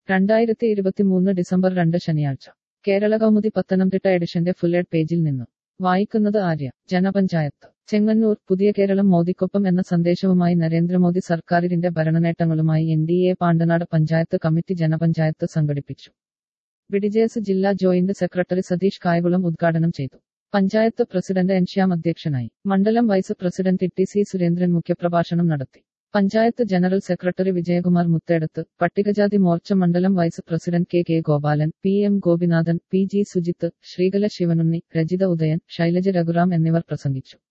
രണ്ടായിരത്തി ഇരുപത്തിമൂന്ന് ഡിസംബർ രണ്ട് ശനിയാഴ്ച കേരള കൗമുദി പത്തനംതിട്ട എഡിഷന്റെ ഫുള്ളേഡ് പേജിൽ നിന്നും വായിക്കുന്നത് ആര്യ ജനപഞ്ചായത്ത് ചെങ്ങന്നൂർ പുതിയ കേരളം മോദിക്കൊപ്പം എന്ന സന്ദേശവുമായി നരേന്ദ്രമോദി സർക്കാരിന്റെ ഭരണനേട്ടങ്ങളുമായി N D A Pandanad panchayat committee ജനപഞ്ചായത്ത് സംഘടിപ്പിച്ചു ബിഡിജെഎസ് ജില്ലാ ജോയിന്റ് സെക്രട്ടറി സതീഷ് കായകുളം ഉദ്ഘാടനം ചെയ്തു പഞ്ചായത്ത് പ്രസിഡന്റ് എൻ ശ്യാം അധ്യക്ഷനായി മണ്ഡലം vice president T C Surendran മുഖ്യപ്രഭാഷണം നടത്തി പഞ്ചായത്ത് ജനറൽ സെക്രട്ടറി വിജയകുമാർ മുത്തേടത്ത് പട്ടികജാതി മോർച്ച മണ്ഡലം vice president K K Gopalan P M Gopinathan P G Sujith Sreekala Sivanunni Rajitha Udayan Shailaja Raghuram എന്നിവർ പ്രസംഗിച്ചു